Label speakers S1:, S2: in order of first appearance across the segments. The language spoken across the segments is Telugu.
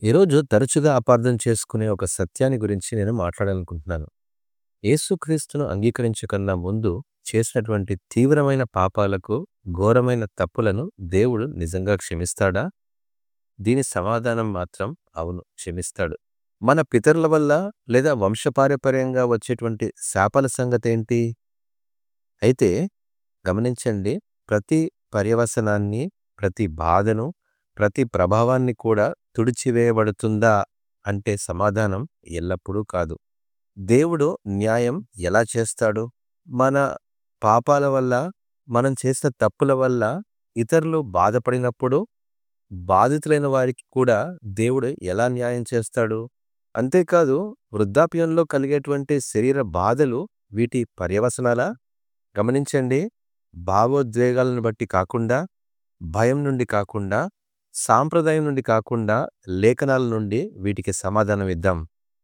S1: ఈరోజు తరచుగా అపార్థం చేసుకునే ఒక సత్యాన్ని గురించి నేను మాట్లాడాలనుకుంటున్నాను. యేసుక్రీస్తును అంగీకరించకన్నా ముందు చేసినటువంటి తీవ్రమైన పాపాలకు, ఘోరమైన తప్పులను దేవుడు నిజంగా క్షమిస్తాడా? దీని సమాధానం మాత్రం అవును క్షమిస్తాడు. మన పితరుల వల్ల లేదా వంశపారంపర్యంగా వచ్చేటువంటి శాపాల సంగతేంటి? అయితే గమనించండి ప్రతి పర్యవసనాన్ని, ప్రతి బాధను, ప్రతి ప్రభావాన్ని కూడా తుడిచివేయబడుతుందా అంటే సమాధానం ఎల్లప్పుడూ కాదు. దేవుడు న్యాయం ఎలా చేస్తాడు? మన పాపాల వల్ల, మనం చేసిన తప్పుల వల్ల ఇతరులు బాధపడినప్పుడు, బాధితులైన వారికి కూడా దేవుడు ఎలా న్యాయం చేస్తాడు? అంతేకాదు వృద్ధాప్యంలో కలిగేటువంటి శరీర బాధలు వీటి పర్యవసనాలా? గమనించండి భావోద్వేగాలను బట్టి కాకుండా, భయం నుండి కాకుండా, సాంప్రదాయం నుండి కాకుండా లేఖనాల నుండి వీటికి సమాధానం ఇద్దాం.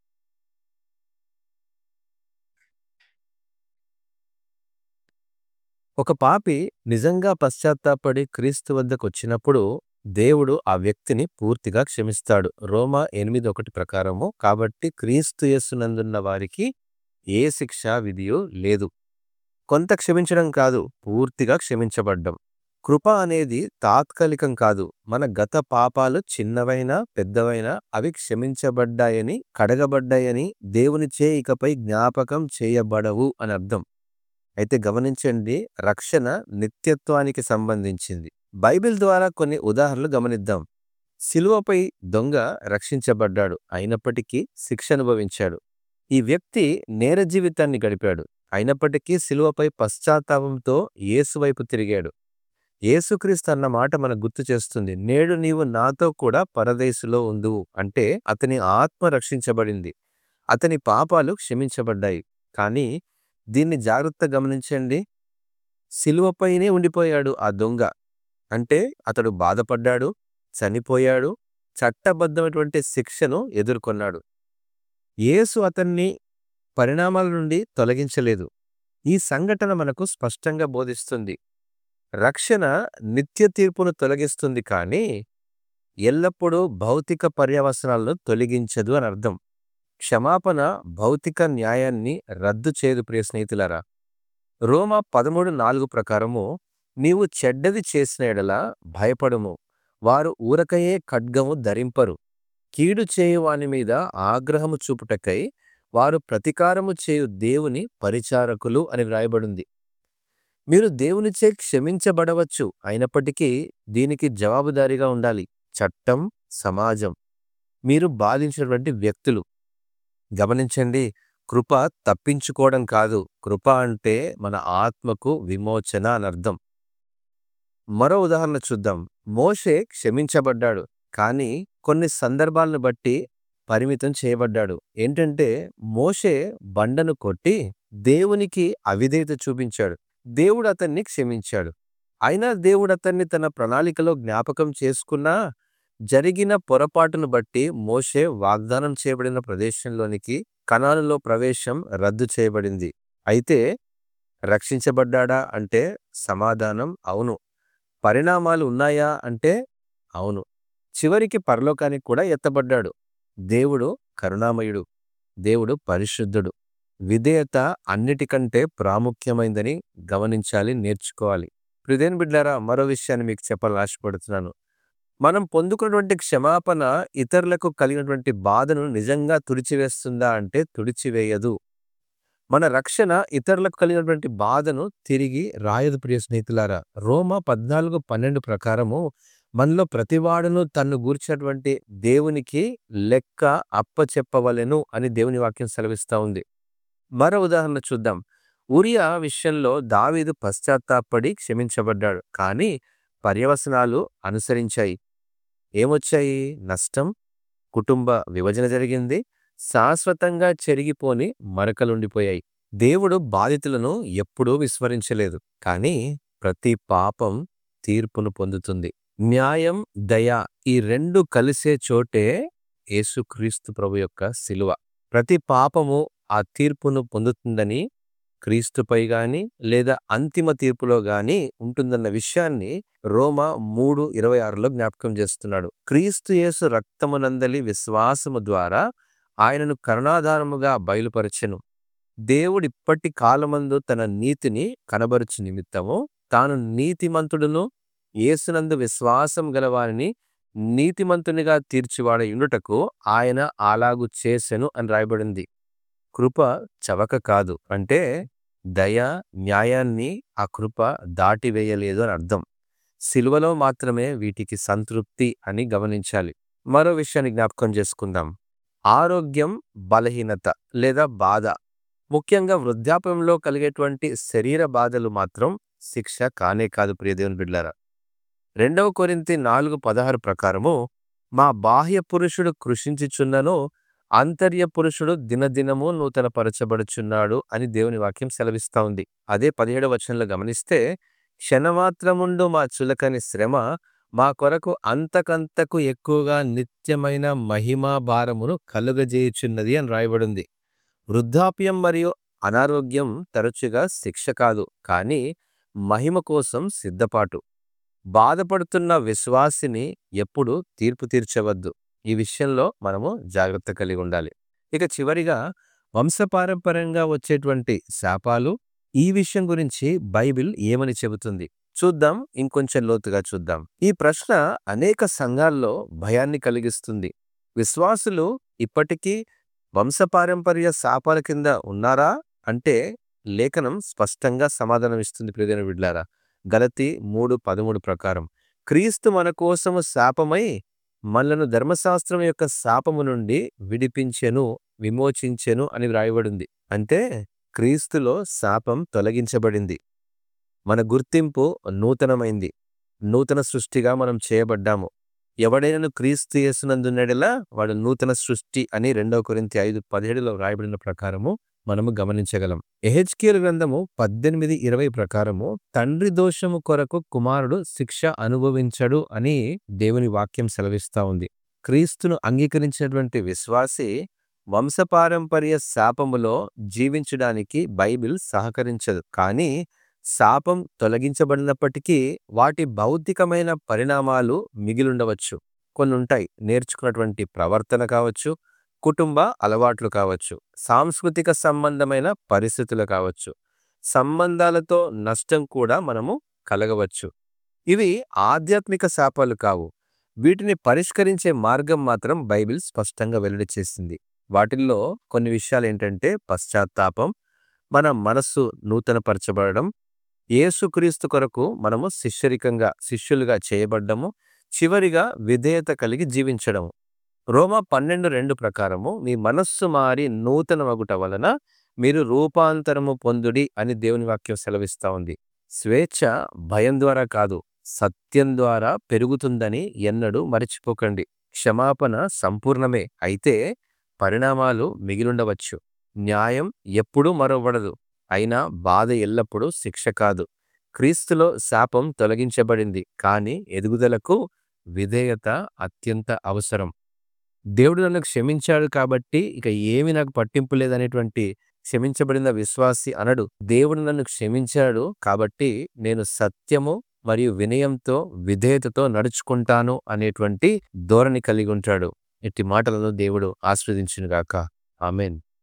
S1: ఒక పాపి నిజంగా పశ్చాత్తాపడి క్రీస్తు వద్దకొచ్చినప్పుడు దేవుడు ఆ వ్యక్తిని పూర్తిగా క్షమిస్తాడు. రోమా ఎనిమిది ఒకటి ప్రకారము కాబట్టి క్రీస్తు యేసునందున్న వారికి ఏ శిక్షా విధియు లేదు. కొంత క్షమించడం కాదు పూర్తిగా క్షమించబడ్డం. కృప అనేది తాత్కాలికం కాదు. మన గత పాపాలు చిన్నవైనా పెద్దవైనా అవి క్షమించబడ్డాయని, కడగబడ్డాయని దేవునిచే ఇకపై జ్ఞాపకం చేయబడవు అని అర్థం. అయితే గమనించండి రక్షణ నిత్యత్వానికి సంబంధించింది. బైబిల్ ద్వారా కొన్ని ఉదాహరణలు గమనిద్దాం. శిలువపై దొంగ రక్షించబడ్డాడు. అయినప్పటికీ శిక్ష అనుభవించాడు. ఈ వ్యక్తి నేర జీవితాన్ని గడిపాడు. అయినప్పటికీ శిలువపై పశ్చాత్తాపంతో యేసు వైపు తిరిగాడు. యేసుక్రీస్తు అన్న మాట మనకు గుర్తు చేస్తుంది. నేడు నీవు నాతో కూడా పరదేశులో ఉందువు అంటే అతని ఆత్మ రక్షించబడింది. అతని పాపాలు క్షమించబడ్డాయి. కానీ దీన్ని జాగ్రత్తగా గమనించండి. శిలువపైనే ఉండిపోయాడు ఆ దొంగ. అంటే అతడు బాధపడ్డాడు, చనిపోయాడు, చట్టబద్ధమైనటువంటి శిక్షను ఎదుర్కొన్నాడు. యేసు అతన్ని పరిణామాల నుండి తొలగించలేదు. ఈ సంఘటన మనకు స్పష్టంగా బోధిస్తుంది. రక్షణ నిత్య తీర్పును తొలగిస్తుంది కానీ ఎల్లప్పుడూ భౌతిక పర్యవసనాలను తొలగించదు అని అర్థం. క్షమాపణ భౌతిక న్యాయాన్ని రద్దు చేయదు ప్రియ స్నేహితులారా. రోమా పదమూడు నాలుగు ప్రకారము నీవు చెడ్డది చేసిన ఎడల భయపడుము. వారు ఊరకయే ఖడ్గము ధరింపరు. కీడు చేయు వాని మీద ఆగ్రహము చూపుటకై వారు ప్రతీకారము చేయు దేవుని పరిచారకులు అని వ్రాయబడింది. మీరు దేవునిచే క్షమించబడవచ్చు. అయినప్పటికీ దీనికి జవాబుదారీగా ఉండాలి. చట్టం, సమాజం, మీరు బాధించినటువంటి వ్యక్తులు. గమనించండి కృప తప్పించుకోవడం కాదు. కృప అంటే మన ఆత్మకు విమోచన అని అర్థం. మరో ఉదాహరణ చూద్దాం. మోషే క్షమించబడ్డాడు. కానీ కొన్ని సందర్భాలను బట్టి పరిమితం చేయబడ్డాడు. ఏంటంటే మోషే బండను కొట్టి దేవునికి అవిధేయత చూపించాడు. దేవుడు అతన్ని క్షమించాడు. అయినా దేవుడు అతన్ని తన ప్రణాళికలో జ్ఞాపకం చేసుకున్నా జరిగిన పొరపాటును బట్టి మోషే వాగ్దానం చేయబడిన ప్రదేశంలోనికి కనానులో ప్రవేశం రద్దు చేయబడింది. అయితే రక్షించబడ్డాడా అంటే సమాధానం అవును. పరిణామాలు ఉన్నాయా అంటే అవును. చివరికి పరలోకానికి కూడా ఎత్తబడ్డాడు. దేవుడు కరుణామయుడు. దేవుడు పరిశుద్ధుడు. విధేయత అన్నిటికంటే ప్రాముఖ్యమైందని గమనించాలి, నేర్చుకోవాలి. ప్రియదేని బిడ్డలారా మరో విషయాన్ని మీకు చెప్పాలని ఆశపడుతున్నాను. మనం పొందుకున్నటువంటి క్షమాపణ ఇతరులకు కలిగినటువంటి బాధను నిజంగా తుడిచివేస్తుందా అంటే తుడిచివేయదు. మన రక్షణ ఇతరులకు కలిగినటువంటి బాధను తిరిగి రాయదు ప్రియ స్నేహితులారా. రోమా పద్నాలుగు పన్నెండు ప్రకారము మనలో ప్రతివాడును తన్ను గూర్చినటువంటి దేవునికి లెక్క అప్పచెప్పవలెను అని దేవుని వాక్యం సెలవిస్తా ఉంది. మరో ఉదాహరణ చూద్దాం. ఊరియా విషయంలో దావీదు పశ్చాత్తాపడి క్షమించబడ్డాడు. కానీ పర్యవసనాలు అనుసరించాయి. ఏమొచ్చాయి? నష్టం, కుటుంబ విభజన జరిగింది, శాశ్వతంగా చెరిగిపోని మరకలుండిపోయాయి. దేవుడు బాధితులను ఎప్పుడూ విస్మరించలేదు. కానీ ప్రతి పాపం తీర్పును పొందుతుంది. న్యాయం, దయ ఈ రెండు కలిసే చోటే యేసుక్రీస్తు ప్రభు యొక్క శిలువ. ప్రతి పాపము ఆ తీర్పును పొందుతుందని క్రీస్తుపై గాని లేదా అంతిమ తీర్పులో గాని ఉంటుందన్న విషయాన్ని రోమా మూడు ఇరవై ఆరులో జ్ఞాపకం చేస్తున్నాడు క్రీస్తు యేసు రక్తమునందలి విశ్వాసము ద్వారా ఆయనను కరుణాధారముగా బయలుపరచెను దేవుడిప్పటి కాలమందు తన నీతిని కనబరుచు నిమిత్తము తాను నీతిమంతుడును యేసునందు విశ్వాసం గలవారిని నీతిమంతునిగా తీర్చివాడ ఉండుటకు ఆయన అలాగు చేసెను అని రాయబడింది కృప చవక కాదు అంటే దయ న్యాయాన్ని ఆ కృప దాటివేయలేదు అని అర్థం సిలువలో మాత్రమే వీటికి సంతృప్తి అని గమనించాలి మరో విషయాన్ని జ్ఞాపకం చేసుకుందాం ఆరోగ్యం బలహీనత లేదా బాధ ముఖ్యంగా వృద్ధాప్యంలో కలిగేటువంటి శరీర బాధలు మాత్రం శిక్ష కానే కాదు ప్రియదేవుని బిడ్డారా రెండవ కొరింతి నాలుగు పదహారు ప్రకారము మా బాహ్య పురుషుడు కృషించుచున్నను అంతర్య పురుషుడు దినదినము నూతన పరచబడుచున్నాడు అని దేవుని వాక్యం సెలవిస్తా ఉంది అదే పదిహేడవ వచనంలో గమనిస్తే క్షణమాత్రముండు మా చులకని శ్రమ మా కొరకు అంతకంతకు ఎక్కువగా నిత్యమైన మహిమా భారమును కలుగజేయుచున్నది అని రాయబడింది వృద్ధాప్యం మరియు అనారోగ్యం తరచుగా శిక్ష కాదు కానీ మహిమ కోసం సిద్ధపాటు బాధపడుతున్న విశ్వాసిని ఎప్పుడు తీర్పు తీర్చవద్దు ఈ విషయంలో మనము జాగ్రత్త కలిగి ఉండాలి ఇక చివరిగా వంశపారంపర్యంగా వచ్చేటువంటి శాపాలు ఈ విషయం గురించి బైబిల్ ఏమని చెబుతుంది చూద్దాం ఇంకొంచెం లోతుగా చూద్దాం ఈ ప్రశ్న అనేక సంఘాల్లో భయాన్ని కలిగిస్తుంది విశ్వాసులు ఇప్పటికీ వంశపారంపర్య శాపాల కింద ఉన్నారా అంటే లేఖనం స్పష్టంగా సమాధానం ఇస్తుంది ప్రియమైన విడ్లారా గలతి మూడు పదమూడు ప్రకారం క్రీస్తు మన కోసము శాపమై మనలను ధర్మశాస్త్రం యొక్క శాపము నుండి విడిపించెను విమోచించెను అని వ్రాయబడింది అంటే క్రీస్తులో శాపం తొలగించబడింది మన గుర్తింపు నూతనమైంది నూతన సృష్టిగా మనం చేయబడ్డాము ఎవడైనా క్రీస్తు యేసునందున్నడలా వాడు నూతన సృష్టి అని రెండవ కొరింతి ఐదు పదిహేడులో వ్రాయబడిన ప్రకారము మనము గమనించగలం ఎహెచ్కేల్ గ్రంథము పద్దెనిమిది ఇరవై ప్రకారము తండ్రి దోషము కొరకు కుమారుడు శిక్ష అనుభవించడు అని దేవుని వాక్యం సెలవిస్తా ఉంది క్రీస్తును అంగీకరించినటువంటి విశ్వాసి వంశపారంపర్య శాపములో జీవించడానికి బైబిల్ సహకరించదు కానీ శాపం తొలగించబడినప్పటికీ వాటి భౌతికమైన పరిణామాలు మిగిలుండవచ్చు కొన్ని ఉంటాయి నేర్చుకున్నటువంటి ప్రవర్తన కావచ్చు కుటుంబ అలవాట్లు కావచ్చు సాంస్కృతిక సంబంధమైన పరిస్థితులు కావచ్చు సంబంధాలతో నష్టం కూడా మనము కలగవచ్చు ఇవి ఆధ్యాత్మిక శాపాలు కావు వీటిని పరిష్కరించే మార్గం మాత్రం బైబిల్ స్పష్టంగా వెల్లడి చేసింది వాటిల్లో కొన్ని విషయాలు ఏంటంటే పశ్చాత్తాపం మన మనస్సు నూతనపరచబడడం యేసుక్రీస్తు కొరకు మనము శిష్యరికంగా శిష్యులుగా చేయబడ్డము చివరిగా విధేయత కలిగి జీవించడము రోమా పన్నెండు రెండు ప్రకారము మీ మనస్సు మారి నూతన మగుట వలన మీరు రూపాంతరము పొందుడి అని దేవుని వాక్యం సెలవిస్తా ఉంది స్వేచ్ఛ భయం ద్వారా కాదు సత్యం ద్వారా పెరుగుతుందని ఎన్నడూ మరచిపోకండి క్షమాపణ సంపూర్ణమే అయితే పరిణామాలు మిగిలుండవచ్చు న్యాయం ఎప్పుడూ మరవబడదు అయినా బాధ ఎల్లప్పుడూ శిక్ష కాదు క్రీస్తులో శాపం తొలగించబడింది కానీ ఎదుగుదలకు విధేయత అత్యంత అవసరం దేవుడు నన్ను క్షమించాడు కాబట్టి ఇక ఏమి నాకు పట్టింపు లేదనేటువంటి క్షమించబడిన విశ్వాసి అనడు దేవుడు నన్ను క్షమించాడు కాబట్టి నేను సత్యము మరియు వినయంతో విధేయతతో నడుచుకుంటాను అనేటువంటి ధోరణి కలిగి ఉంటాడు ఇట్టి మాటలను దేవుడు ఆస్వాదించునుగాక ఆమెన్